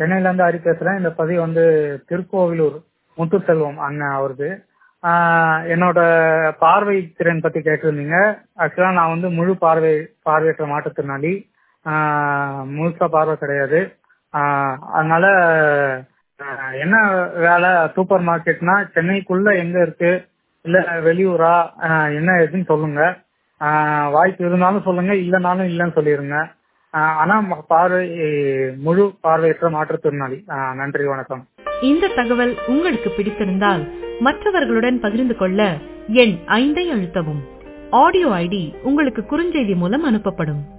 சென்னையில இருந்து ஹரி பேசுறேன் இந்த பதிவு வந்து திருக்கோவிலூர் முத்துசெல்வம் அண்ணன் அவருது ஆஹ் என்னோட பார்வை திறன் பத்தி கேட்டிருந்தீங்க ஆக்சுவலா நான் வந்து முழு பார்வை பார்வையற்ற மாற்றுத்திறனாளி ஆஹ் முழுசா பார்வை கிடையாது ஆஹ் அதனால ஆஹ் என்ன வேலை சூப்பர் மார்க்கெட்னா சென்னைக்குள்ள எங்க இருக்கு இல்ல வெளியூரா ஆஹ் என்ன ஏதுன்னு சொல்லுங்க ஆஹ் வாய்ப்பு இருந்தாலும் சொல்லுங்க இல்லைனாலும் இல்லைன்னு சொல்லிருங்க ஆஹ் ஆனா ம- பார்வை முழு பார்வையற்ற மாற்றுத்திறனாளி ஆஹ் நன்றி வணக்கம் இந்த தகவல் உங்களுக்கு பிடித்திருந்தால் மற்றவர்களுடன் பகிர்ந்து கொள்ள எண் ஐந்தை அழுத்தவும் ஆடியோ ஐடி உங்களுக்கு குறுஞ்செய்தி மூலம் அனுப்பப்படும்